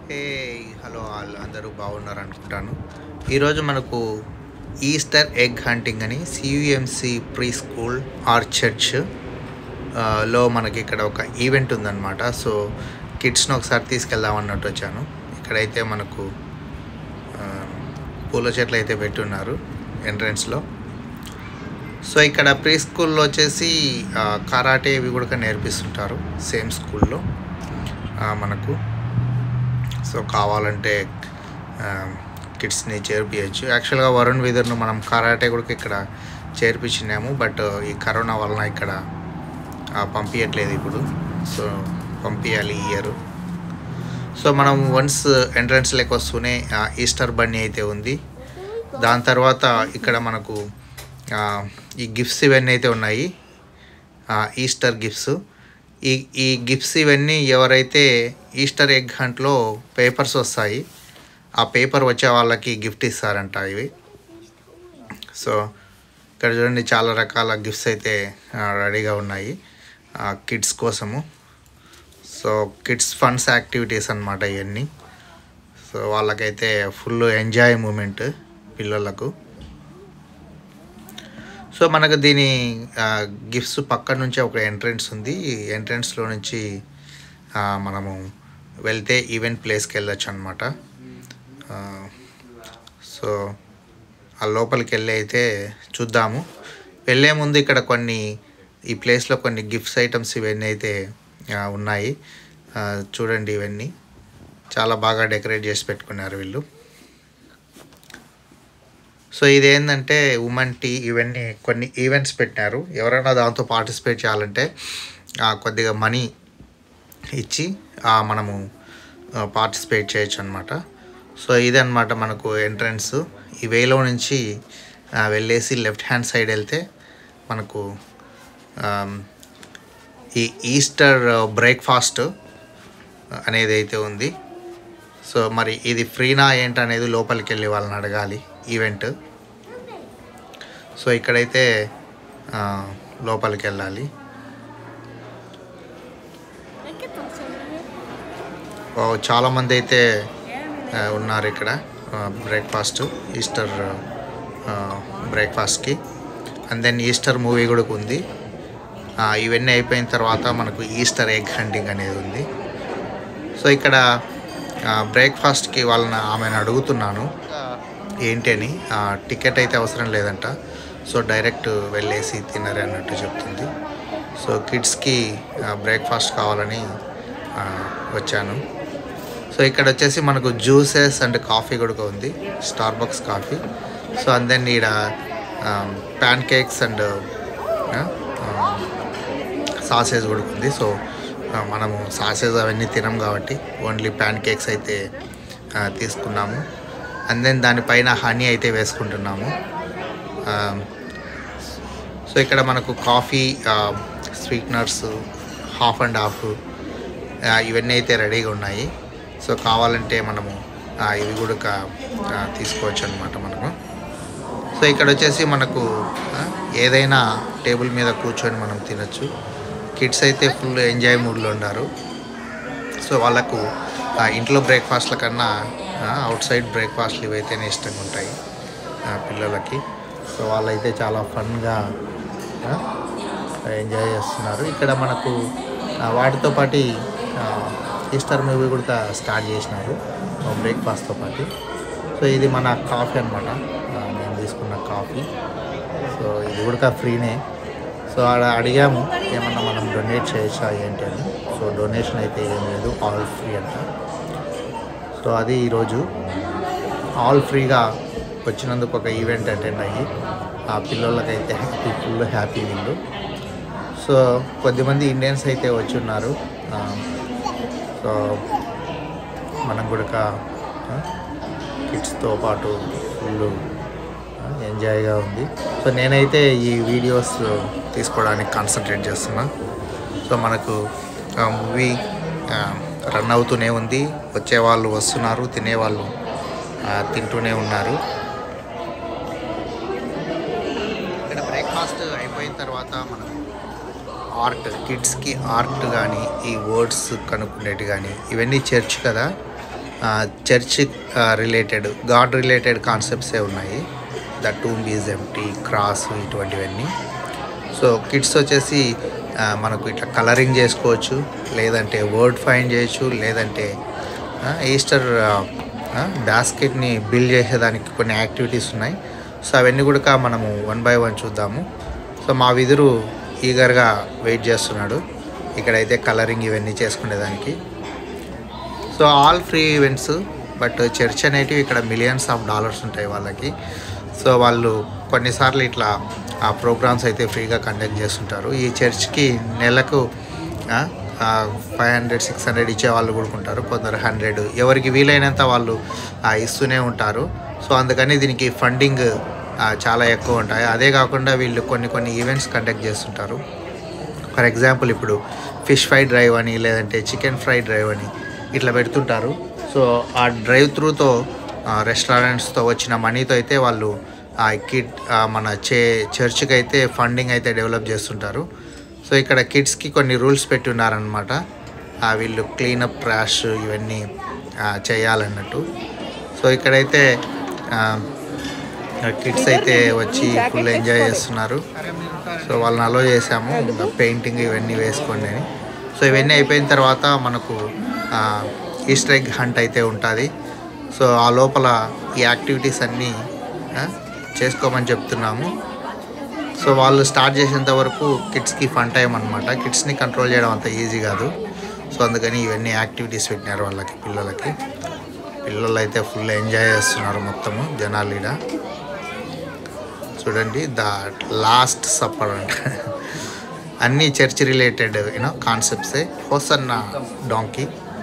Hey hello all అందరూ బాగున్నారు అనుకుంటాను ఈరోజు మనకు ఈస్టర్ ఎగ్ హంటింగ్ అని CUMC pre school or church ఆ, లో మనకి ఇక్కడ ఒక ఈవెంట్ ఉందన్నమాట సో కిడ్స్ని ఒకసారి తీసుకెళ్దాం అన్నట్టు వచ్చాను ఇక్కడైతే మనకు ఆ, పూల చెట్లు అయితే పెట్టున్నారు ఎంట్రన్స్లో సో ఇక్కడ ప్రీ స్కూల్లో వచ్చేసి ఆ, కరాటే ఇవి కూడా నేర్పిస్తుంటారు సేమ్ స్కూల్లో ఆ, మనకు సో కావాలంటే ఆ, కిడ్స్ని చేర్పించచ్చు యాక్చువల్గా వరుణ్ విదర్ను మనం కరాటే కూడా ఇక్కడ చేర్పించినాము బట్ ఈ కరోనా వలన ఇక్కడ ఆ, పంపించట్లేదు ఇప్పుడు సో పంపించాలి ఈ ఇయర్ సో మనం వన్స్ ఎంట్రన్స్ లెక్క వస్తూనే ఆ, ఈస్టర్ బన్నీ అయితే ఉంది దాని తర్వాత ఇక్కడ మనకు ఆ, ఈ గిఫ్ట్స్ ఇవన్నీ అయితే ఉన్నాయి ఆ, ఈస్టర్ గిఫ్ట్స్ ఈ ఈ గిఫ్ట్స్ ఇవన్నీ ఎవరైతే ఈస్టర్ ఎగ్ హంట్లో పేపర్స్ వస్తాయి ఆ పేపర్ వచ్చే వాళ్ళకి గిఫ్ట్ ఇస్తారంట ఇవి సో ఇక్కడ చూడండి చాలా రకాల గిఫ్ట్స్ అయితే ఆ, రెడీగా ఉన్నాయి కిడ్స్ కోసము సో కిడ్స్ ఫండ్స్ యాక్టివిటీస్ అన్నమాట ఇవన్నీ సో వాళ్ళకైతే ఫుల్ ఎంజాయ్ మూమెంట్ పిల్లలకు సో మనకు దీని గిఫ్ట్స్ పక్క నుంచి ఒక ఎంట్రన్స్ ఉంది ఈ ఎంట్రన్స్లో నుంచి ఆ, మనము వెళ్తే ఈవెంట్ ప్లేస్కి వెళ్ళొచ్చు అనమాట సో ఆ లోపలికి వెళ్ళి అయితే చూద్దాము వెళ్ళే ముందు ఇక్కడ కొన్ని ఈ ప్లేస్లో కొన్ని గిఫ్ట్స్ ఐటమ్స్ ఇవన్నీ అయితే ఆ, ఉన్నాయి ఆ, చూడండి ఇవన్నీ చాలా బాగా డెకరేట్ చేసి పెట్టుకున్నారు వీళ్ళు సో ఇదేంటంటే ఉమెన్ టీ ఇవన్నీ కొన్ని ఈవెంట్స్ పెట్టినారు ఎవరైనా దాంతో పార్టిసిపేట్ చేయాలంటే ఆ, కొద్దిగా మనీ ఇచ్చి ఆ, మనము పార్టిసిపేట్ చేయొచ్చు అనమాట సో ఇదన్నమాట మనకు ఎంట్రన్స్ ఈ వేలో నుంచి ఆ, వెళ్ళేసి లెఫ్ట్ హ్యాండ్ సైడ్ వెళ్తే మనకు ఆమ్, ఈ ఈస్టర్ బ్రేక్ఫాస్ట్ అనేది అయితే ఉంది సో మరి ఇది ఫ్రీనా ఏంటనేది లోపలికి వెళ్ళి వాళ్ళని అడగాలి ఈవెంట్ సో ఇక్కడైతే ఆ, లోపలికి వెళ్ళాలి ఓ, చాలామంది అయితే ఆ, ఉన్నారు ఇక్కడ బ్రేక్ఫాస్ట్ ఈస్టర్ బ్రేక్ఫాస్ట్కి అండ్ దెన్ ఈస్టర్ మూవీ కూడా ఉంది ఆ, ఇవన్నీ అయిపోయిన తర్వాత మనకు ఈస్టర్ ఎగ్ హంటింగ్ అనేది ఉంది సో ఇక్కడ బ్రేక్ఫాస్ట్కి వాళ్ళని ఆమెను అడుగుతున్నాను ఏంటి అని ఆ, టికెట్ అయితే అవసరం లేదంట సో డైరెక్ట్ వెళ్ళేసి తినరు అన్నట్టు చెప్తుంది సో కిడ్స్కి బ్రేక్ఫాస్ట్ కావాలని ఆ, వచ్చాను సో ఇక్కడ వచ్చేసి మనకు జ్యూసెస్ అండ్ కాఫీ కూడా ఉంది Starbucks coffee so and then ఈడ ప్యాన్ కేక్స్ అండ్ సాసేజ్ కూడా ఉంది సో ఆ, మనము సాసేజ్ అవన్నీ తినం కాబట్టి ఓన్లీ ప్యాన్ కేక్స్ అయితే ఆ, తీసుకున్నాము అండ్ దెన్ దానిపైన హనీ అయితే వేసుకుంటున్నాము ఆ, సో ఇక్కడ మనకు coffee sweeteners half and half ఇవన్నీ అయితే రెడీగా ఉన్నాయి సో కావాలంటే మనము ఆ, ఇవి కూడా కా- ఆ, తీసుకోవచ్చు అనమాట మనము సో ఇక్కడ వచ్చేసి మనకు ఆ, ఏదైనా టేబుల్ మీద కూర్చొని మనం తినచ్చు కిడ్స్ అయితే ఫుల్ ఎంజాయ్ మూడ్లో ఉన్నారు సో వాళ్ళకు ఆ, ఇంట్లో బ్రేక్ఫాస్ట్ల కన్నా అవుట్ సైడ్ బ్రేక్ఫాస్ట్లు ఇవైతేనే ఇష్టంగా ఉంటాయి ఆ, పిల్లలకి సో వాళ్ళైతే చాలా ఫన్గా ఎంజాయ్ చేస్తున్నారు ఇక్కడ మనకు ఆ, వాటితో పాటు ఆ, ఈస్టర్ మూవీ కూడా స్టార్ట్ చేసినారు బ్రేక్ఫాస్ట్తో పాటు సో ఇది మన కాఫీ అనమాట నేను తీసుకున్న కాఫీ సో ఇది కూడా ఫ్రీనే సో ఆడ అడిగాము ఏమన్నా మనం డొనేట్ చేయొచ్చా ఏంటి అని సో డొనేషన్ అయితే ఏం లేదు ఆల్ ఫ్రీ అంట సో అది ఈరోజు ఆల్ ఫ్రీగా వచ్చినందుకు ఒక ఈవెంట్ అటెండ్ అయ్యి ఆ పిల్లలకైతే హ్యాపీ ఫుల్ హ్యాపీ వీళ్ళు సో కొద్దిమంది ఇండియన్స్ అయితే వచ్చి ఉన్నారు ఆ, సో మనం కూడా కిడ్స్తో పాటు ఫుల్ ఎంజాయ్గా ఉంది సో నేనైతే ఈ వీడియోస్ తీసుకోవడానికి కాన్సన్ట్రేట్ చేస్తున్నా సో మనకు మూవీ రన్ అవుతూనే ఉంది వచ్చేవాళ్ళు వస్తున్నారు తినేవాళ్ళు ఆ, తింటూనే ఉన్నారు ఇక్కడ బ్రేక్ఫాస్ట్ అయిపోయిన తర్వాత మనకు ఆర్ట్ కిడ్స్కి ఆర్ట్ కానీ ఈ వర్డ్స్ కనుక్కునేటి కానీ ఇవన్నీ చర్చ్ కదా చర్చ్ రిలేటెడ్ గాడ్ రిలేటెడ్ కాన్సెప్ట్సే ఉన్నాయి the tomb is empty cross ఇటువంటివన్నీ సో కిడ్స్ వచ్చేసి ఆ, మనకు ఇట్లా కలరింగ్ చేసుకోవచ్చు లేదంటే వర్డ్ ఫైండ్ చేయొచ్చు లేదంటే ఆ, ఈస్టర్ బాస్కెట్ని బిల్డ్ చేసేదానికి కొన్ని యాక్టివిటీస్ ఉన్నాయి సో అవన్నీ కూడా మనము వన్ బై వన్ చూద్దాము సో మా విధురు ఈగర్గా వెయిట్ చేస్తున్నాడు ఇక్కడైతే కలరింగ్ ఇవన్నీ చేసుకునేదానికి so all free events but church అనేటివి ఇక్కడ మిలియన్స్ ఆఫ్ డాలర్స్ ఉంటాయి వాళ్ళకి సో వాళ్ళు కొన్నిసార్లు ఇట్లా ఆ ప్రోగ్రామ్స్ అయితే ఫ్రీగా కండక్ట్ చేస్తుంటారు ఈ చర్చ్కి నెలకు ఫైవ్ హండ్రెడ్ సిక్స్ హండ్రెడ్ ఇచ్చే వాళ్ళు కూడా ఉంటారు కొందరు హండ్రెడ్ ఎవరికి వీలైనంత వాళ్ళు ఆ, ఇస్తూనే ఉంటారు సో అందుకని దీనికి ఫండింగ్ చాలా ఎక్కువ ఉంటాయి అదే కాకుండా వీళ్ళు కొన్ని కొన్ని ఈవెంట్స్ కండక్ట్ చేస్తుంటారు ఫర్ ఎగ్జాంపుల్ ఇప్పుడు ఫిష్ ఫ్రై డ్రైవ్ అని లేదంటే చికెన్ ఫ్రై డ్రైవ్ అని ఇట్లా పెడుతుంటారు సో ఆ డ్రైవ్ త్రూతో రెస్టారెంట్స్తో వచ్చిన మనీతో అయితే వాళ్ళు ఆ కిడ్ ఆ మన చే చర్చ్కి అయితే ఫండింగ్ అయితే డెవలప్ చేస్తుంటారు సో ఇక్కడ కిడ్స్కి కొన్ని రూల్స్ పెట్టి ఉన్నారనమాట వీళ్ళు క్లీనప్ ట్రాష్ ఇవన్నీ ఆ, చేయాలన్నట్టు సో ఇక్కడైతే కిడ్స్ అయితే వచ్చి ఫుల్ ఎంజాయ్ చేస్తున్నారు సో వాళ్ళని అలో చేసాము పెయింటింగ్ ఇవన్నీ వేసుకోండి అని సో ఇవన్నీ అయిపోయిన తర్వాత మనకు ఈస్టర్ ఎగ్ హంట్ అయితే ఉంటుంది సో ఆ లోపల ఈ యాక్టివిటీస్ అన్నీ ఆ, చేసుకోమని చెప్తున్నాము సో వాళ్ళు స్టార్ట్ చేసేంత వరకు కిడ్స్కి ఫన్ టైం అనమాట కిడ్స్ని కంట్రోల్ చేయడం అంత ఈజీ కాదు సో అందుకని ఇవన్నీ యాక్టివిటీస్ పెట్టినారు వాళ్ళకి పిల్లలకి పిల్లలు అయితే ఫుల్ ఎంజాయ్ చేస్తున్నారు మొత్తము జనాలు ఈడ చూడండి ద లాస్ట్ సప్పర్ అంట అన్నీ చర్చ్ రిలేటెడ్ యూనో కాన్సెప్ట్సే హోసన్న డాంకీ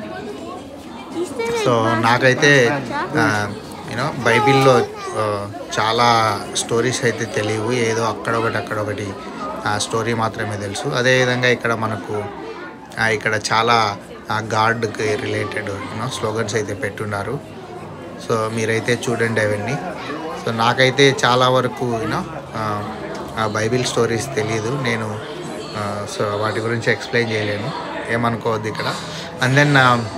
సో నాకైతే యూనో బైబిల్లో ఆ, చాలా స్టోరీస్ అయితే తెలియవు ఏదో అక్కడొకటి అక్కడొకటి స్టోరీ మాత్రమే తెలుసు అదేవిధంగా ఇక్కడ మనకు ఆ, ఇక్కడ చాలా గాడ్కి రిలేటెడ్ యూనో స్లోగన్స్ అయితే పెట్టున్నారు సో మీరైతే చూడండి అవన్నీ సో నాకైతే చాలా వరకు యూనో బైబిల్ స్టోరీస్ తెలియదు నేను ఆ, సో వాటి గురించి ఎక్స్ప్లెయిన్ చేయలేను ఏమనుకోవద్దు ఇక్కడ అండ్ దెన్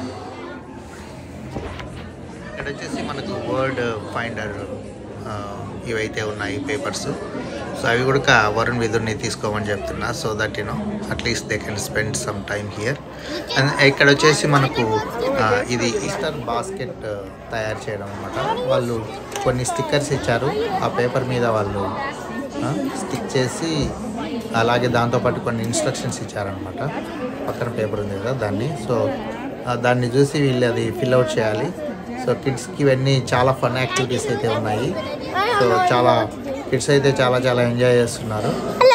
ఇక్కడ వచ్చేసి మనకు వర్డ్ ఫైండర్ ఇవైతే ఉన్నాయి పేపర్స్ సో అవి కూడా వరుణ్ విధుర్ని తీసుకోమని చెప్తున్నా so that you know at least they can spend some time here and ఇక్కడ వచ్చేసి మనకు ఆ, ఇది ఈస్టర్ బాస్కెట్ తయారు చేయడం అనమాట వాళ్ళు కొన్ని స్టిక్కర్స్ ఇచ్చారు ఆ పేపర్ మీద వాళ్ళు స్టిక్ చేసి అలాగే దాంతోపాటు కొన్ని ఇన్స్ట్రక్షన్స్ ఇచ్చారనమాట పక్కన పేపర్ ఉంది కదా దాన్ని సో ఆ, దాన్ని చూసి వీళ్ళు అది ఫిల్ అవుట్ చేయాలి సో కిడ్స్కి ఇవన్నీ చాలా ఫన్ యాక్టివిటీస్ అయితే ఉన్నాయి సో చాలా కిడ్స్ అయితే చాలా చాలా ఎంజాయ్ చేస్తున్నారు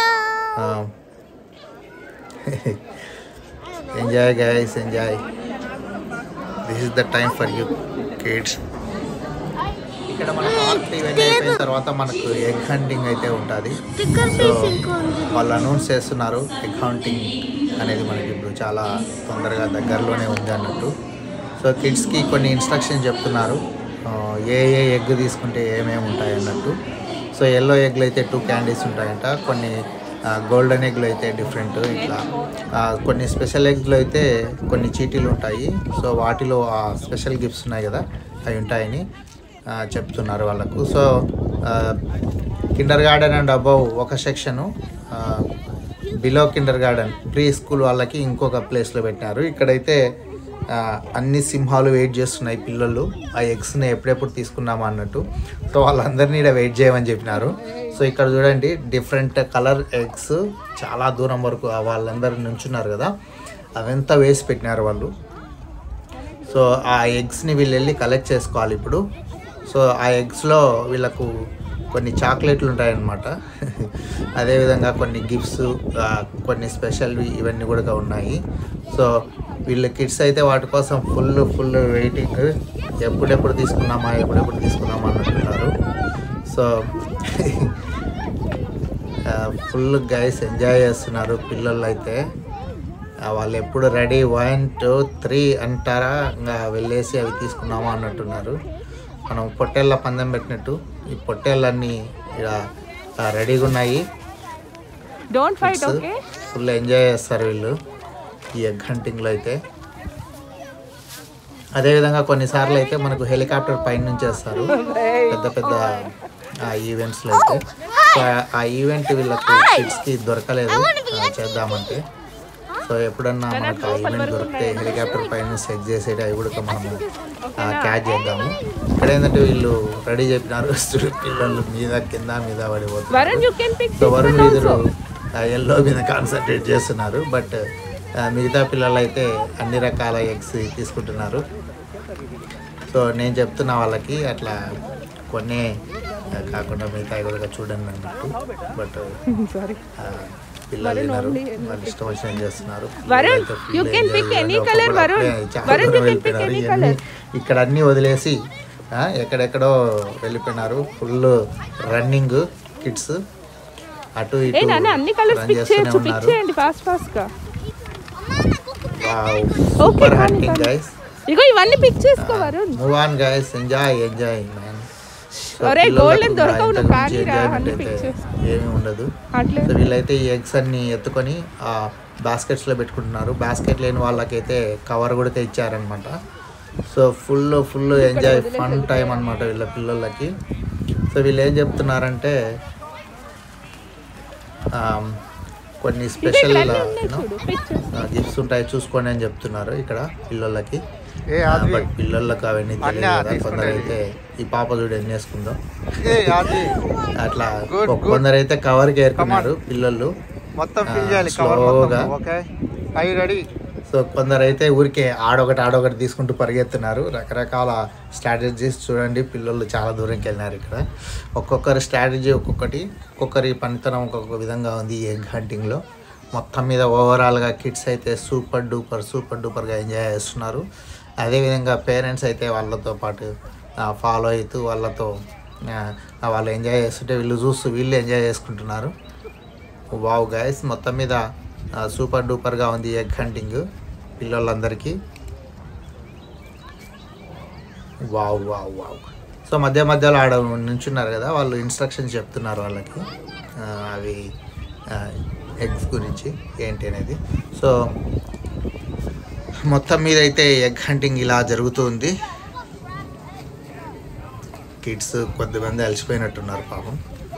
enjoy guys enjoy this is the time for you kids ఇక్కడ మనకు ఆర్ట్ ఇవన్నీ అయిపోయిన తర్వాత మనకు ఎగ్ హంటింగ్ అయితే ఉంటుంది స్టిక్కర్ సో పీస్ ఇంకో ఉంది వాళ్ళు అనౌన్స్ చేస్తున్నారు ఎగ్ హంటింగ్ అనేది మనకి ఇప్పుడు చాలా తొందరగా దగ్గరలోనే ఉంది అన్నట్టు సో కిడ్స్కి కొన్ని ఇన్స్ట్రక్షన్స్ చెప్తున్నారు ఆ, ఏ ఏ ఎగ్ తీసుకుంటే ఏమేమి ఉంటాయి అన్నట్టు సో ఎల్లో ఎగ్లు అయితే టూ క్యాండీస్ ఉంటాయంట కొన్ని గోల్డెన్ ఎగ్లు అయితే డిఫరెంట్ ఇట్లా ఆ, కొన్ని స్పెషల్ ఎగ్స్లో అయితే కొన్ని చీటీలు ఉంటాయి సో వాటిలో ఆ స్పెషల్ గిఫ్ట్స్ ఉన్నాయి కదా అవి ఉంటాయని ఆ, చెప్తున్నారు వాళ్ళకు so kindergarten and above ఒక section below kindergarten pre school వాళ్ళకి ఇంకొక ప్లేస్లో పెట్టినారు ఇక్కడైతే ఆ, అన్ని సింహాలు వెయిట్ చేస్తున్నాయి పిల్లలు ఆ ఎగ్స్ని ఎప్పుడెప్పుడు తీసుకున్నామా అన్నట్టు సో వాళ్ళందరినీ ఇక్కడ వెయిట్ చేయమని చెప్పినారు సో ఇక్కడ చూడండి డిఫరెంట్ కలర్ ఎగ్స్ చాలా దూరం వరకు ఆ వాళ్ళందరూ నుంచున్నారు కదా అవంతా వేసి పెట్టినారు వాళ్ళు సో ఆ ఎగ్స్ని వీళ్ళు వెళ్ళి కలెక్ట్ చేసుకోవాలి ఇప్పుడు సో ఆ ఎగ్స్లో వీళ్ళకు కొన్ని చాక్లెట్లు ఉంటాయన్నమాట అదేవిధంగా కొన్ని గిఫ్ట్స్ కొన్ని స్పెషల్ ఇవన్నీ కూడా ఉన్నాయి సో వీళ్ళ కిడ్స్ అయితే వాటి కోసం ఫుల్ ఫుల్ వెయిటింగ్ ఎప్పుడెప్పుడు తీసుకున్నామా ఎప్పుడెప్పుడు తీసుకున్నామా అంటున్నారు సో ఫుల్ గైస్ ఎంజాయ్ చేస్తున్నారు పిల్లలు అయితే ఆ, వాళ్ళు ఎప్పుడు రెడీ వన్ టూ త్రీ అంటారా ఇంకా వెళ్ళేసి అవి తీసుకున్నామా అన్నట్టున్నారు మనం పొట్టేళ్ళ పందెం పెట్టినట్టు ఈ పొట్టేళ్ళన్నీ ఇక్కడ రెడీగా ఉన్నాయి Don't fight, okay? Full enjoy చేస్తారు వీళ్ళు ఈ ఎగ్ హంటింగ్లో అయితే అదేవిధంగా కొన్నిసార్లు అయితే మనకు హెలికాప్టర్ పైన నుంచి వేస్తారు పెద్ద పెద్ద ఈవెంట్స్లో అయితే సో ఆ- ఆ ఈవెంట్ వీళ్ళకు కిడ్స్కి దొరకలేదు ఆ, చేద్దామంటే సో ఎప్పుడన్నా మనకు ఆ ఈవెంట్ దొరికితే హెలికాప్టర్ పైన సెట్ చేసేటి అవి కూడా మనము క్యాచ్ చేద్దాము ఇక్కడ ఏంటంటే వీళ్ళు రెడీ చెప్పినారు పిల్లలు మీద కింద మీద పడిపోతున్నారు Varun you can pick so Varun వీధులు ఎల్లో మీద కాన్సన్ట్రేట్ చేస్తున్నారు బట్ మిగతా పిల్లలు అయితే అన్ని రకాల ఎగ్స్ తీసుకుంటున్నారు సో నేను చెప్తున్నా వాళ్ళకి అట్లా కొన్ని ఆ, కాకుండా మిగతా కూడా చూడండి అన్నట్టు బట్ సారీ పిల్లలు వినరు వాళ్ళు ఇష్టం వచ్చిన చేస్తున్నారు వరుణ్, పిల్లలైతే full you can enjoy pick any చేయాలి. colour, ఒక్కొక్కరు వరుణ్. అప్పుడే చాలా వరుణ్, you దూరం can pick వెళ్ళిపోయినారు. any ఇవన్నీ colour. ఇక్కడ అన్ని వదిలేసి ఆ, ఎక్కడెక్కడో వెళ్ళిపోయినారు ఫుల్ రన్నింగ్ కిడ్స్ అటు ఏ ఇటు నాన్న అన్ని కలర్స్ run పిక్ చేస్తూనే చేయొచ్చు పిక్ ఉన్నారు చేయండి ఫాస్ట్ ఫాస్ట్ గా సూపర్ కానీ, హంటింగ్ కానీ. గైస్ ఇగో ఇవన్నీ పిక్ చేసుకో Varun move on guys enjoy enjoy man ఒరే, golden దొరకవు, నువ్వు కానీరా, అన్ని pick చేసి. ఏమీ ఉండదు అట్లే సో వీళ్ళైతే ఈ ఎగ్స్ అన్ని ఎత్తుకొని ఆ బాస్కెట్స్లో పెట్టుకుంటున్నారు బాస్కెట్ లేని వాళ్ళకైతే కవర్ కూడా తెచ్చారనమాట so full full enjoy fun time అనమాట వీళ్ళ పిల్లలకి సో వీళ్ళు ఏం చెప్తున్నారంటే ఆమ్, కొన్ని స్పెషల్ చూడు పిక్ చేసి గిఫ్ట్స్ ఉంటాయి చూసుకోండి అని చెప్తున్నారు ఇక్కడ పిల్లలకి ఏ అది బట్ పిల్లలకు అవన్నీ తెలియదు అన్నీ కదా తీసుకుంటాయి. కొందరైతే ఈ పాప చూడు ఎన్ని వేసుకుందో ఏ అది అట్లా Good, good. కొందరైతే కవర్కి ఏరుకున్నారు పిల్లలు మొత్తం ఆ, ఫిల్ చేయాలి కవర్ స్లోగా. మొత్తం ఓకే ఐ రెడీ సో కొందరైతే ఊరికే ఆడొకటి ఆడొకటి తీసుకుంటూ పరిగెత్తున్నారు రకరకాల స్ట్రాటజీస్ చూడండి పిల్లలు చాలా దూరంకి వెళ్ళినారు ఇక్కడ ఒక్కొక్కరి స్ట్రాటజీ ఒక్కొక్కటి ఒక్కొక్కరి పనితనం ఒక్కొక్క విధంగా ఉంది ఈ ఎగ్ హంటింగ్లో మొత్తం మీద ఓవరాల్గా కిడ్స్ అయితే సూపర్ డూపర్ సూపర్ డూపర్గా ఎంజాయ్ చేస్తున్నారు అదేవిధంగా పేరెంట్స్ అయితే వాళ్ళతో పాటు ఫాలో అవుతూ వాళ్ళతో ఆ, వాళ్ళు ఎంజాయ్ చేస్తుంటే వీళ్ళు చూస్తూ వీళ్ళు ఎంజాయ్ చేసుకుంటున్నారు వావ్ గైస్ మొత్తం మీద ఆ, సూపర్ డూపర్గా ఉంది ఎగ్ హంటింగ్ పిల్లలందరికీ వావ్ వావ్ వావ్ సో మధ్య మధ్యలో ఆడ నుంచున్నారు కదా వాళ్ళు ఇన్స్ట్రక్షన్స్ చెప్తున్నారు వాళ్ళకి ఆ, అవి ఎగ్స్ గురించి ఏంటి అనేది సో మొత్తం మీద అయితే ఎగ్ హంటింగ్ ఇలా జరుగుతుంది కిడ్స్ కొద్దిమంది అలసిపోయినట్టున్నారు పాపం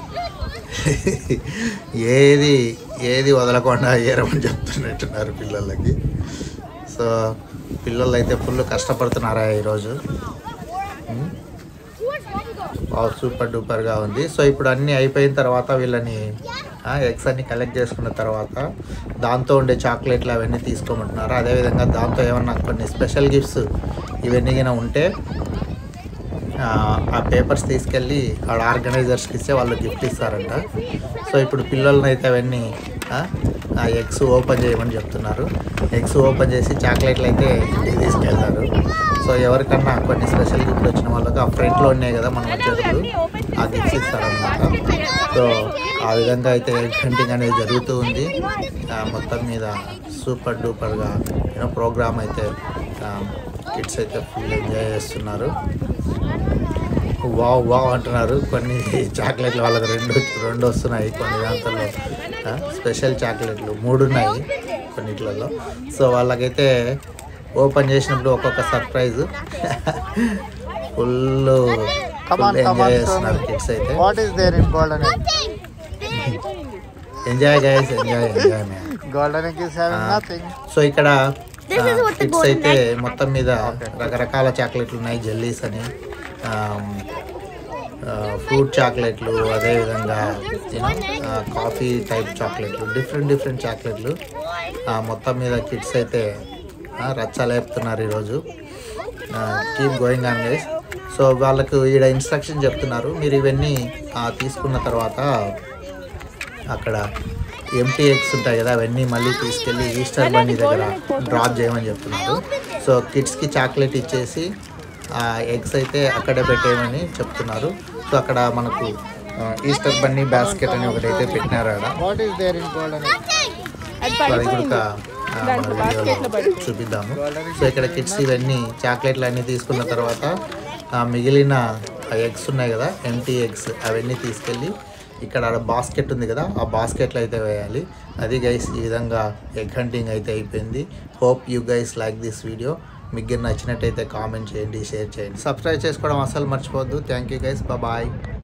ఏది ఏది వదలకుండా ఏరమని చెప్తున్నట్టున్నారు పిల్లలకి సో పిల్లలు అయితే ఫుల్ కష్టపడుతున్నారా ఈరోజు ఉమ్. వావ్ సూపర్ డూపర్గా ఉంది సో ఇప్పుడు అన్నీ అయిపోయిన తర్వాత వీళ్ళని ఎగ్స్ అన్ని కలెక్ట్ చేసుకున్న తర్వాత దాంతో ఉండే చాక్లెట్లు అవన్నీ తీసుకోమంటున్నారు అదేవిధంగా దాంతో ఏమన్నా కొన్ని స్పెషల్ గిఫ్ట్స్ ఇవన్నీ గిన ఉంటే ఆ, ఆ పేపర్స్ తీసుకెళ్ళి వాళ్ళ ఆర్గనైజర్స్కి ఇస్తే వాళ్ళు గిఫ్ట్ ఇస్తారంట సో ఇప్పుడు పిల్లల్ని అయితే అవన్నీ ఆ, ఆ ఎగ్స్ ఓపెన్ చేయమని చెప్తున్నారు ఎగ్స్ ఓపెన్ చేసి చాక్లెట్లు అయితే ఇంటికి తీసుకెళ్తారు సో ఎవరికన్నా కొన్ని స్పెషల్ గిఫ్ట్లు వచ్చిన వాళ్ళకి ఆ ఫ్రంట్లో ఉన్నాయి కదా మనం వచ్చేటప్పుడు ఆ గిఫ్ట్స్ ఇస్తారనమాట సో ఆ విధంగా అయితే ఎగ్ హంటింగ్ అనేది జరుగుతూ ఉంది ఆ, మొత్తం మీద సూపర్ డూపర్గా యూనో ప్రోగ్రామ్ అయితే కిడ్స్ అయితే ఫుల్ ఎంజాయ్ చేస్తున్నారు వావ్ వావ్ అంటున్నారు కొన్ని చాక్లెట్లు వాళ్ళకి రెండు రెండు వస్తున్నాయి కొన్ని దాంట్లో స్పెషల్ చాక్లెట్లు మూడు ఉన్నాయి కొన్నిట్లలో సో వాళ్ళకైతే ఓపెన్ చేసినప్పుడు ఒక్కొక్క surprise full come on enjoy come on చేస్తున్నారు కిడ్స్ అయితే what is there in golden enjoy guys enjoy enjoy man golden egg is having nothing so ఇక్కడ కిడ్స్ అయితే మొత్తం మీద రకరకాల చాక్లెట్లు ఉన్నాయి జెల్లీస్ అని ఫ్రూట్ చాక్లెట్లు అదేవిధంగా కాఫీ టైప్ చాక్లెట్లు డిఫరెంట్ డిఫరెంట్ చాక్లెట్లు ఆ, మొత్తం మీద కిడ్స్ అయితే ఆ, రచ్చలేపుతున్నారు ఈరోజు keep going on guys so వాళ్ళకు ఈడ ఇన్స్ట్రక్షన్ చెప్తున్నారు మీరు ఇవన్నీ ఆ, తీసుకున్న తర్వాత అక్కడ ఎంటీ ఎగ్స్ ఉంటాయి కదా అవన్నీ మళ్ళీ తీసుకెళ్ళి ఈస్టర్ బండి దగ్గర డ్రాప్ చేయమని చెప్తున్నారు సో కిడ్స్కి చాక్లెట్ ఇచ్చేసి ఆ ఎగ్స్ అయితే అక్కడే పెట్టేయమని చెప్తున్నారు సో అక్కడ మనకు ఆ, ఈస్టర్ బండి బాస్కెట్ అని ఒకటి అయితే పెట్టినారు ఆడ what is there in golden egg అది సో అది కూడా పడిపోయింది ఆ, మన దాంట్లో basket లో వీడియోలో పడిపోయింది. చూపిద్దాము సో ఇక్కడ కిడ్స్ ఇవన్నీ చాక్లెట్లు అన్నీ తీసుకున్న తర్వాత ఆ మిగిలిన ఎగ్స్ ఉన్నాయి కదా ఎంటీ ఎగ్స్ అవన్నీ తీసుకెళ్ళి ఇక్కడ బాస్కెట్ ఉంది కదా ఆ బాస్కెట్లో అయితే వేయాలి అది గైస్ ఈ విధంగా ఎగ్ హంటింగ్ అయితే అయిపోయింది hope you guys like this video మీకు నచ్చినట్టయితే కామెంట్ చేయండి షేర్ చేయండి సబ్స్క్రైబ్ చేసుకోవడం అసలు మర్చిపోవద్దు థ్యాంక్ యూ గైస్ బాయ్